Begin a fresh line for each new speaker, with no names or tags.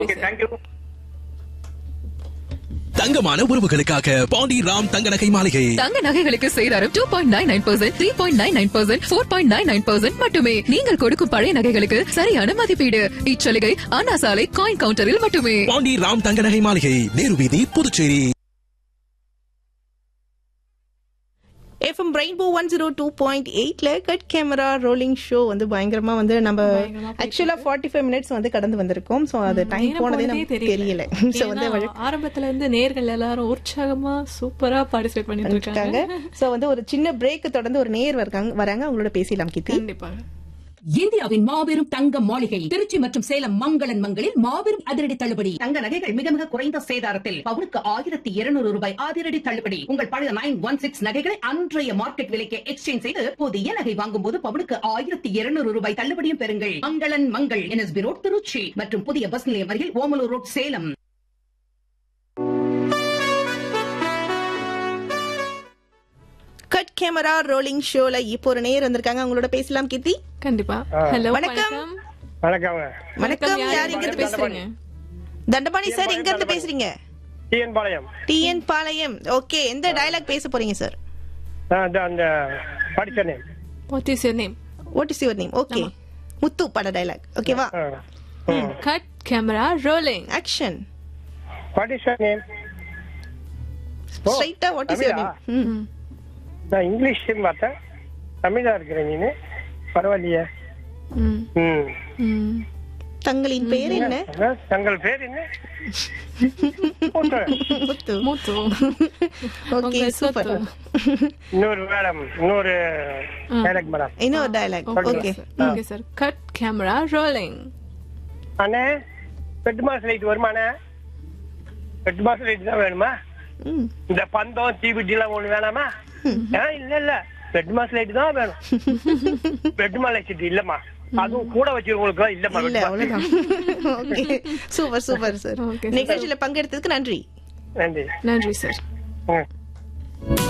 Okay thank you
தங்கமான உறவுகளுக்காக பாண்டி ராம் தங்க நகை மாளிகை
தங்க நகைகளுக்கு சேதாரம் two point nine nine percent three point nine nine percent four point nine nine percent மட்டுமே நீங்கள் கொடுக்கும் பழைய நகைகளுக்கு சரியான மதிப்பீடு இச்சலுகை அண்ணா சாலை காயின் கவுண்டரில் மட்டுமே
பாண்டி ராம் தங்க நகை மாளிகை நேரு வீதி Puducherry
FM rainbow one zero two point எயிட்ல கட் கேமரா ரோலிங் ஷோ வந்து பயங்கரமா வந்து நம்ம ஆக்சுவலா ஃபார்ட்டி ஃபைவ் மினிட்ஸ் வந்து கடந்து வந்திருக்கோம் ஸோ அது டைம்
நேரம்
போனதே
போனதே
நமக்கு தெரியல ஸோ வந்து
ஏன்னா, ஆரம்பத்துல இருந்து நேர்கள் எல்லாரும் உற்சாகமா சூப்பரா பார்ட்டிசிபேட் பண்ணிட்டு இருக்காங்க
இருக்காங்க ஸோ வந்து ஒரு சின்ன பிரேக் தொடர்ந்து ஒரு நேர் வராங்க வராங்க அவங்களோட பேசலாம் கீர்த்தி
கண்டிப்பா
இந்தியாவின் மாபெரும் தங்க மாளிகை திருச்சி மற்றும் சேலம் மங்களன் மங்களில் மாபெரும் அதிரடி தள்ளுபடி தங்க நகைகள் மிக மிக குறைந்த சேதாரத்தில் பவுனுக்கு ஆயிரத்தி இருநூறு ரூபாய் அதிரடி தள்ளுபடி உங்கள் பழைய நைன் ஒன் சிக்ஸ் நகைகளை அன்றைய மார்க்கெட் விலைக்கு எக்ஸ்சேஞ்ச் செய்து புதிய நகை வாங்கும் போது பவுனுக்கு ஆயிரத்தி இருநூறு ரூபாய் தள்ளுபடியும் பெறுங்கள் மங்களன் மங்கள் என்எஸ்பி ரோட் திருச்சி மற்றும் புதிய பஸ் நிலையம் அருகில் Omalur road Salem
cut camera rolling ஷோல இப்போ ஒரு நேர் வந்திருக்காங்க அவங்களோட பேசலாம் கீர்த்தி
கண்டிப்பா ஹலோ
வணக்கம்.
வணக்கம்
வணக்கம் யார்
யார்
எங்க
எங்க
இருந்து பேசுறீங்க தண்டபாணி சார் எங்க இருந்து பேசுறீங்க
TN Palayam
TN Palayam okay எந்த டயலாக் பேச போறீங்க சார்
ஆ, அந்த அந்த படிச்சனே
what is your name
what is your name okay Muthu பட டயலாக் ஓகேவா
cut camera rolling
action
what is your name
ஸ்ட்ரைட்டா வாட் இஸ் யுவர்
தமிழா?
நேம்
நான் இங்கிலீஷ் பார்த்தேன் தமிழா இருக்கிறேன் நீனு பரவாயில்லையே ம்
தங்களின் பெயர் என்ன
அதான், தங்கள் பேர் என்ன போட்டு.
முத்து
மூத்து
ஓகே
உங்க
சூப்பர்
சொத்து.
இன்னொரு மேடம் இன்னொரு மேடம் மேடம்
இன்னொரு dialogue okay
okay sir cut camera rolling
அண்ணே பெட்டு மாசம் லைட் வருமாண்ணே பெட்டு மாசம் லைட் தான் வேணுமா
ம்
இந்த பந்தம் தீபிட்டி எல்லாம் ஒண்ணு வேணாமா ஆ, இல்ல இல்ல பெட் மாஸ் லைட் தான் வேணும் பெட் மாஸ் லைட் இல்லம்மா அதுவும் கூட வச்சிருக்கவங்களுக்கு எல்லாம் இல்லம்மா
இல்ல
bed mask.
அவ்வளவுதான் okay super super sir
Okay, sir.
நிகழ்ச்சியில பங்கெடுத்ததுக்கு நன்றி
நன்றி
நன்றி சார்
ம்